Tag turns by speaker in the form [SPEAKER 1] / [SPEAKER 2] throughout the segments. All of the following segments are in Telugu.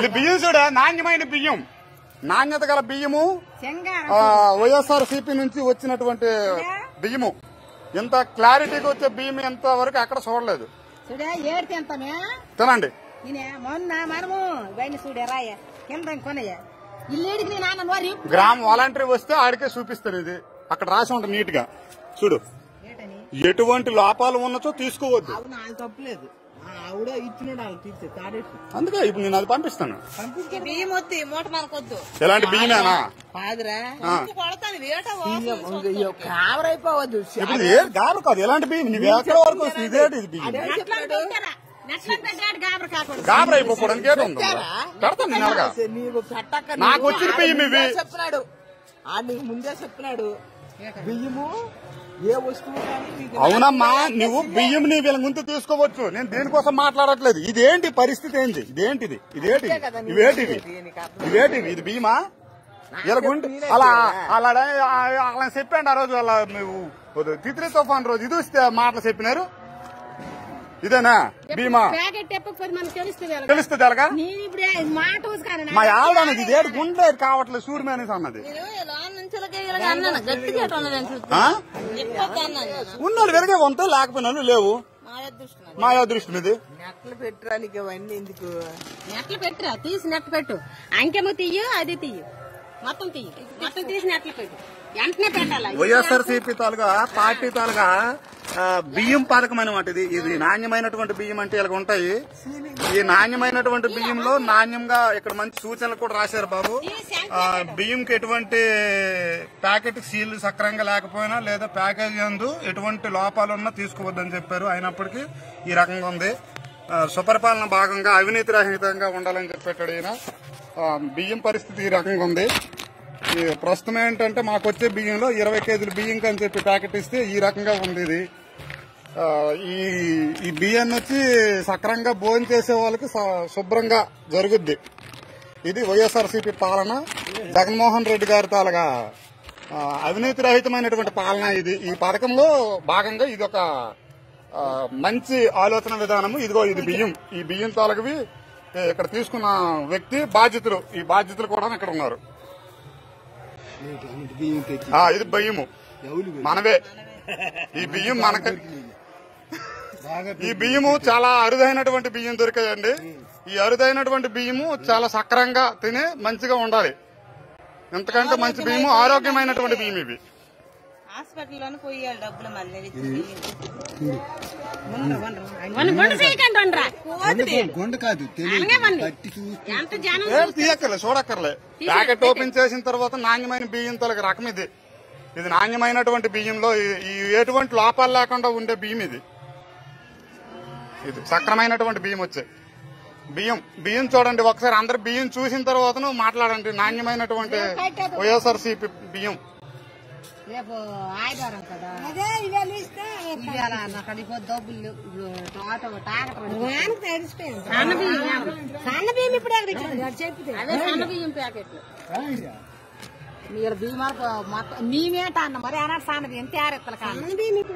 [SPEAKER 1] బియ్యం చూడ నాణ్యమైన బియ్యం నాణ్యత గల బియ్యము
[SPEAKER 2] శంగారం
[SPEAKER 1] ఆ, వైఎస్ఆర్ సిపి నుంచి వచ్చినటువంటి బియ్యము ఇంత క్లారిటీగా వచ్చే బియ్యం ఎంత వరకు ఎక్కడ చూడలేదు
[SPEAKER 2] చూడే ఏడు తింటానే
[SPEAKER 1] తినండి
[SPEAKER 2] నేనే మొన్న మనము ఇవన్నీ చూడే రాయ కింద కొనయ్య ఇల్లేడికి నేను నాన్న నోరి
[SPEAKER 1] గ్రామ వాలంటరీ వస్తే ఆడికే చూపిస్తాను ఇది అక్కడ రాసి ఉంటుంది నీట్ గా చూడు
[SPEAKER 2] ఏటని
[SPEAKER 1] ఎటువంటి లోపాలు ఉన్నచో తీసుకోవద్దు
[SPEAKER 3] అవును ఆయన తప్పలేదు ఆ ఆవిడ ఇచ్చినాడు వాళ్ళు తీర్చే తాడేసి
[SPEAKER 1] అందుకే ఇప్పుడు నేను అది పంపిస్తాను
[SPEAKER 3] పంపించే
[SPEAKER 4] బియ్యం వద్దు ఈ మూట మనకొద్దు
[SPEAKER 1] ఎలాంటి బియ్యమేనా
[SPEAKER 3] కాదురా
[SPEAKER 1] ఆ.
[SPEAKER 4] కొడతాను వేట
[SPEAKER 3] కావరైపోవద్దు
[SPEAKER 1] ఇప్పుడు ఏ గారు కాదు ఎలాంటి బియ్యం నువ్వు ఎక్కడ వరకు వస్తుంది ఇదేంటి ఇది బియ్యం
[SPEAKER 2] నెట్లంటే గాబర కాకుండా
[SPEAKER 1] గాబర అయిపోవడానికి ఏదో ఉంది పెడతాను నేను అలాగా
[SPEAKER 3] నీకు పెట్టక్క
[SPEAKER 1] నాకు వచ్చిన బియ్యం ఇవి.
[SPEAKER 3] చెప్పినాడు ఆ నీకు ముందే చెప్పినాడు బియ్యము ఏ వస్తువు కానీ నీకు
[SPEAKER 1] అవునమ్మా నువ్వు బియ్యం నీ వీళ్ళ ముందు తీసుకోవచ్చు నేను దేనికోసం మాట్లాడట్లేదు ఇదేంటి పరిస్థితి ఏంటి ఇదేంటిది ఇదేంటి ఇవేటివి
[SPEAKER 3] దీనికి అర్థం
[SPEAKER 1] ఇవేటివి ఇది బియ్యమా ఇలా గుంట అలా అలా అలా చెప్పండి ఆ రోజు అలా నువ్వు తిత్రి తుఫాన్ రోజు ఇది వస్తే మాటలు చెప్పినారు ఇదేనా భీమా
[SPEAKER 2] ప్యాకెట్ ఎప్పకపోతే మనకు తెలుస్తుంది ఎలాగ.
[SPEAKER 1] తెలుస్తుంది అలాగా
[SPEAKER 2] నేను ఇప్పుడు ఏ- మాట ఊసుకాను
[SPEAKER 1] మా ఆవిడ అన్నది ఇదేడు గుండె కావట్లేదు సూర్యమే అనేసి అన్నది
[SPEAKER 4] నేను లోన్ నుంచి ఇలాగే అన్నాను గట్టిగా ఉన్నదని చూస్తే
[SPEAKER 1] ఆ?
[SPEAKER 4] ఎక్కువ అన్నాను నేను
[SPEAKER 1] ఉన్నోళ్ళు వెనకే ఉంటే లేకపోయినా లేవు
[SPEAKER 4] మా అదృష్టం
[SPEAKER 1] మా అదృష్టం ఇది
[SPEAKER 3] నెట్లు పెట్టడానికి అవన్నీ ఎందుకు
[SPEAKER 2] నెట్లు పెట్టురా తీసి నెట్ పెట్టు అంకెము తీయు అది తీయు మొత్తం తీయు మొత్తం తీసి నెట్లు పెట్టు వెంటనే పెట్టాలి
[SPEAKER 1] వైఎస్ఆర్ సిపి తాలుగా పార్టీ తాలుగా ఆ, బియ్యం పథకం అనమాట ఇది ఇది నాణ్యమైనటువంటి బియ్యం అంటే ఇలా ఉంటాయి ఈ నాణ్యమైనటువంటి బియ్యంలో నాణ్యంగా ఇక్కడ మంచి సూచనలు కూడా రాశారు బాబు ఆ, బియ్యంకి ఎటువంటి ప్యాకెట్ సీల్ సక్రంగా లేకపోయినా లేదా ప్యాకేజ్ అందు ఎటువంటి లోపాలు ఉన్నా తీసుకోవద్దని చెప్పారు అయినప్పటికీ ఈ రకంగా ఉంది ఆ, సుపరిపాలన భాగంగా అవినీతి రహితంగా ఉండాలని చెప్పాడు ఈయన ఆ, బియ్యం పరిస్థితి ఈ రకంగా ఉంది ఈ ప్రస్తుతం ఏంటంటే మాకు వచ్చే బియ్యంలో ఇరవై కేజీలు బియ్యం అని చెప్పి ప్యాకెట్ ఇస్తే ఈ రకంగా ఉంది ఇది ఆ, ఈ ఈ బియ్యాన్ని వచ్చి సక్రంగా భోజనం చేసే వాళ్ళకి స- శుభ్రంగా జరుగుద్ది ఇది వైఎస్ఆర్సీపీ పాలన జగన్మోహన్ రెడ్డి గారి తాలగా ఆ, అవినీతి రహితమైనటువంటి పాలన ఇది ఈ పథకంలో భాగంగా ఇది ఒక ఆ, మంచి ఆలోచన విధానము ఇదిగో ఇది బియ్యం ఈ బియ్యం తాలగవి ఇక్కడ తీసుకున్న వ్యక్తి బాధ్యతలు ఈ బాధ్యతలు కూడా ఇక్కడ ఉన్నారు ఆ, ఇది బియ్యము మనవే ఈ బియ్యం మనకి ఈ బియ్యము చాలా అరుదైనటువంటి బియ్యం దొరికాయండి ఈ అరుదైనటువంటి బియ్యము చాలా సక్రంగా తిని మంచిగా ఉండాలి ఎంతకంటే మంచి బియ్యము ఆరోగ్యమైనటువంటి బియ్యం ఇవి
[SPEAKER 4] హాస్పిటల్లోనే పోయాలి డబ్బులు మళ్ళీ
[SPEAKER 2] వన్ గుండు చేయకండి వండరా
[SPEAKER 5] గుండ కాదు
[SPEAKER 2] అనగా వండి ఎంత జనం
[SPEAKER 1] ఏం తీయక్కర్లే చూడక్కర్లే ప్యాకెట్ ఓపెన్ చేసిన తర్వాత నాణ్యమైన బియ్యం తొలగి రకం ఇది ఇది నాణ్యమైనటువంటి బియ్యంలో ఈ- ఈ ఎటువంటి లోపాలు లేకుండా ఉండే బియ్యం ఇది ఇది సక్రమైనటువంటి బియ్యం వచ్చాయి బియ్యం బియ్యం చూడండి ఒకసారి అందరు బియ్యం చూసిన తర్వాత మాట్లాడండి నాణ్యమైనటువంటి వైఎస్ఆర్ బియ్యం
[SPEAKER 2] రేపు ఆదివారం కదా అదే ఇవాళ ఇస్తే ఇవాళ అక్కడ ఇప్పుడు డబ్బులు లేవు. ఇప్పుడు ఆటో టాకర్ సన్న బియ్యం సన్న బియ్యం ఇప్పుడు చెప్తే అదే సన్న బియ్యం ప్యాకెట్లు మీరు బియ్యం మొత్తం మేమేట అన్న మరి అన్నాడు సన్న బియ్యం తేరెత్తలు కాదు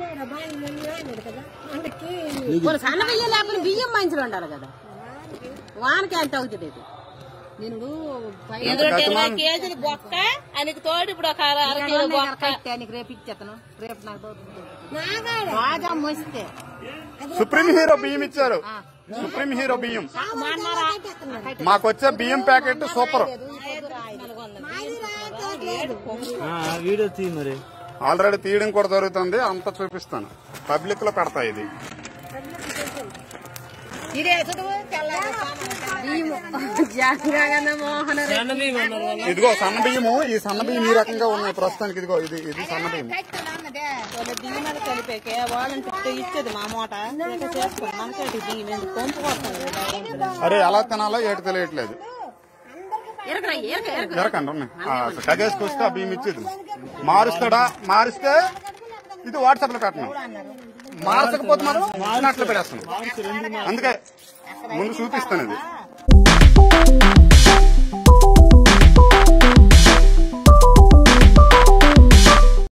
[SPEAKER 2] సన్న బియ్యం లేకపోతే బియ్యం మంచిగా ఉండాలి కదా వానకి ఎంత అవుతుంది ఇది నేను పై-
[SPEAKER 4] ఇరవై కేజీలు బొక్క ఆయనకి తోడు ఇప్పుడు ఒక అర అర కిలో
[SPEAKER 2] అన్నీ
[SPEAKER 4] బొక్క
[SPEAKER 2] కరెక్టే, నీకు రేపు ఇచ్చేతను రేపు నాకు దొరుకుతుంది. బాగా మోస్తే
[SPEAKER 1] సుప్రీం హీరో బియ్యం ఇచ్చారు సుప్రీం హీరో బియ్యం మాకు వచ్చే బియ్యం ప్యాకెట్ సూపర్
[SPEAKER 5] వీడియో తీ మరి
[SPEAKER 1] ఆల్రెడీ తీయడం కూడా జరుగుతుంది అంతా చూపిస్తాను పబ్లిక్ లో పెడతా ఇది
[SPEAKER 2] ఇదే చదువు జగన్ మోహన్
[SPEAKER 1] ఇదిగో సన్న బియ్యము ఈ సన్న బియ్యం ఈ రకంగా ఉన్నాయి ప్రస్తుతానికి ఇదిగో ఇది ఇది సన్న బియ్యం
[SPEAKER 4] వాళ్ళ బియ్యం మీద కలిపాక వాళ్ళని చెప్తే ఇచ్చేది మా మూట ఇంకా చేసుకోండి మనకేటి బియ్యం ఎందుకు కొంపు కొడుతుంది
[SPEAKER 1] అరే ఎలా తినాలో ఏటి తెలియట్లేదు
[SPEAKER 2] ఎరకరా ఎరక ఎరక
[SPEAKER 1] ఎరకండి ఉన్నాయి ఆ, కదేసుకొస్తే ఆ బియ్యం ఇచ్చేది మారుస్తాడా మారిస్తే ఇది వాట్సాప్ లో పెట్టను మార్చకపోతే మనం మారినట్లు పెడేస్తాను అందుకే ముందు చూపిస్తాను ఇది